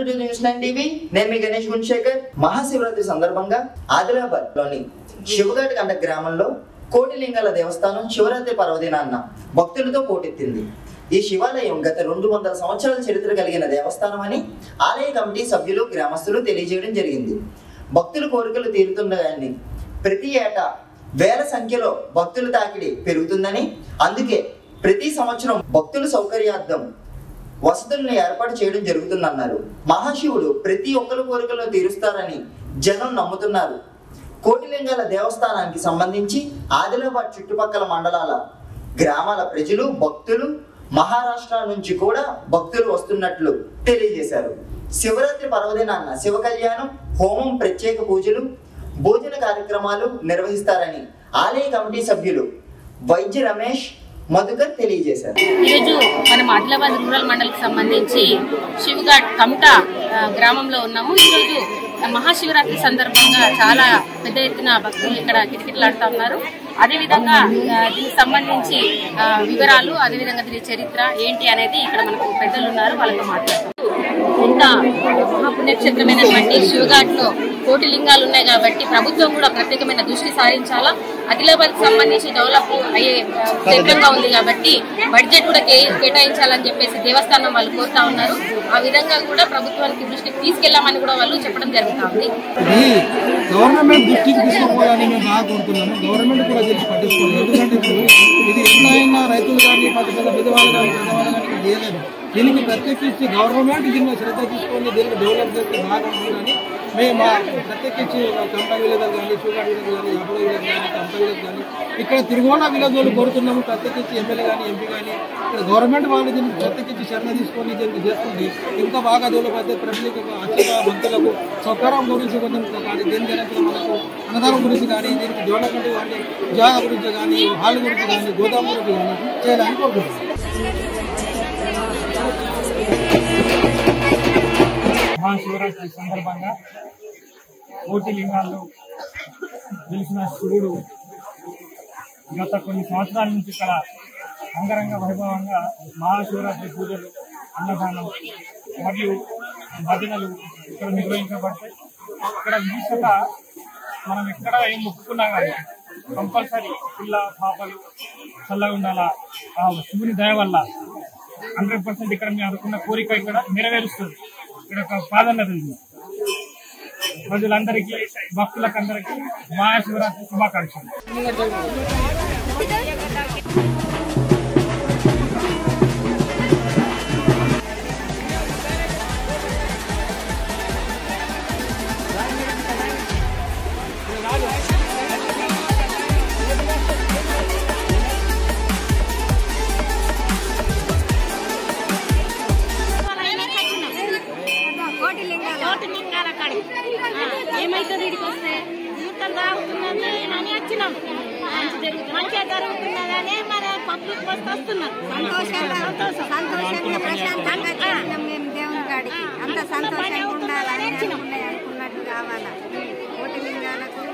to news nine TV నేను మీ గణేష్ గుణశేఖర్ మహాశివరాత్రి సందర్భంగా ఆదిలాబాద్ లోని శివఘాట్ కండ గ్రామంలో కోటిలింగాల దేవస్థానం శివరాత్రి పర్వదినాన్న భక్తులతో పోటెత్తింది ఈ శివాలయం గత రెండు వందల సంవత్సరాల చరిత్ర కలిగిన దేవస్థానం అని ఆలయ కమిటీ సభ్యులు గ్రామస్తులు తెలియజేయడం జరిగింది భక్తుల కోరికలు తీరుతుండగాని ప్రతి ఏటా వేల సంఖ్యలో భక్తుల తాకిడి పెరుగుతుందని అందుకే ప్రతి సంవత్సరం భక్తుల సౌకర్యార్థం వసతులను ఏర్పాటు చేయడం జరుగుతుందన్నారు మహాశివుడు ప్రతి ఒక్కరి కోరికలను తీరుస్తారని జనం నమ్ముతున్నారు కోటిలింగాల దేవస్థానానికి సంబంధించి ఆదిలాబాద్ చుట్టుపక్కల మండలాల గ్రామాల ప్రజలు భక్తులు మహారాష్ట్ర నుంచి కూడా భక్తులు వస్తున్నట్లు తెలియజేశారు శివరాత్రి పర్వదినాన్న శివ కళ్యాణం హోమం ప్రత్యేక పూజలు భోజన కార్యక్రమాలు నిర్వహిస్తారని ఆలయ కమిటీ సభ్యులు వైద్య రమేష్ మధుకర్ తెలియజేశారు ఈరోజు మనం ఆదిలాబాద్ రూరల్ మండలికి సంబంధించి శివఘాట్ కమట ఆ, గ్రామంలో ఉన్నాము ఈరోజు మహాశివరాత్రి సందర్భంగా చాలా పెద్ద ఎత్తున భక్తులు ఇక్కడ కిటకిటలాడుతూ ఉన్నారు అదేవిధంగా ఆ, దీనికి సంబంధించి ఆ, వివరాలు అదేవిధంగా దీని చరిత్ర ఏంటి అనేది ఇక్కడ మనకు పెద్దలు ఉన్నారు వాళ్ళతో మాట్లాడతాం ఇంత మహాపుణ్యక్షేత్రమైనటువంటి శివఘాట్ లో కోటి లింగాలు ఉన్నాయి కాబట్టి ప్రభుత్వం కూడా ప్రత్యేకమైన దృష్టి సారించాలా ఆదిలాబాద్ కి సంబంధించి డెవలప్ అయ్యే ఆ, క్షేత్రంగా ఉంది కాబట్టి బడ్జెట్ కూడా కే- కేటాయించాలని చెప్పేసి దేవస్థానం వాళ్ళు కోరుతా ఉన్నారు ఆ విధంగా కూడా ప్రభుత్వానికి దృష్టికి తీసుకెళ్లామని కూడా వాళ్ళు చెప్పడం జరుగుతా ఉంది ఇది గవర్నమెంట్ దృష్టికి తీసుకుపోవాలని మేము బాగా కోరుతున్నాము గవర్నమెంట్ కూడా దీన్ని పట్టించుకోవాలి ఎందుకంటే ఇప్పుడు ఇది ఎన్నైనా రైతులు కానీ పెద్ద పెద్ద పెద్దవాళ్ళు కానీ పెద్దవాళ్ళు కానీ ఇక్కడ చేయలేదు దీనికి ప్రత్యేకించి గవర్నమెంట్ దీన్ని శ్రద్ధ తీసుకొని దీనికి డెవలప్ చేస్తే బాగా ఉంటుంది కానీ మేము మా ప్రత్యేకించి కంపా విలేజ్ కానీ షుగర్ విలేజ్ కానీ యాభై విలేజ్ కానీ కంపా విలేజ్ కానీ ఇక్కడ తిరుగోణ విలేజ్ వాళ్ళు కోరుతున్నాము ప్రత్యేకించి ఎమ్మెల్యే కానీ ఎంపీ కానీ ఇక్కడ గవర్నమెంట్ వాళ్ళు దీనికి ప్రత్యేకించి శ్రద్ధ తీసుకొని దీనికి చేస్తుంది ఇంకా బాగా డెవలప్ అయితే ప్రజలకు అత్యంత భక్తులకు సౌకర్యం గురించి కొంచెం కానీ దేని గురించి మనకు అన్నదానం గురించి కానీ దీనికి డెవలప్మెంట్ కానీ జాగా గురించి కానీ హాల్ గురించి కానీ గోదాం గురించి కానీ చేయాలని కోరుకుంటున్నాం మహాశివరాత్రి సందర్భంగా కోటి లింగాల్లో వెలిసిన శివుడు గత కొన్ని సంవత్సరాల నుంచి ఇక్కడ అంగరంగ వైభవంగా మహాశివరాత్రి పూజలు అన్నదానం మరియు భజనలు ఇక్కడ నిర్వహించబడతాయి ఇక్కడ విశిష్టత మనం ఎక్కడ ఏం మొక్కుకున్నా కానీ కంపల్సరీ పిల్ల పాపలు చల్లగా ఉండాలా ఆ శివుని దయ వల్ల హండ్రెడ్ పర్సెంట్ ఇక్కడ మేము అనుకున్న కోరిక ఇక్కడ నెరవేరుస్తుంది ఇక్కడ ఒక ప్రాధాన్యత ఉంది ప్రజలందరికీ భక్తులకు అందరికీ మహాశివరాత్రి శుభాకాంక్షలు కోటి లింగాల కోటి లింగాల కాడి ఏమైతుంది ఇడికి వస్తే జీవితం తాగుతున్నది అని వచ్చినాం మంచిగా జరుగుతున్నదని మరి పబ్లిక్ వస్తే వస్తున్నారు సంతోషంగా సంతోషంగా ప్రశాంతంగా చేసినాం మేము దేవుని కాడికి అంత సంతోషంగా ఉండాలని అనుకున్నట్టు కావాలా కోటి లింగాలకు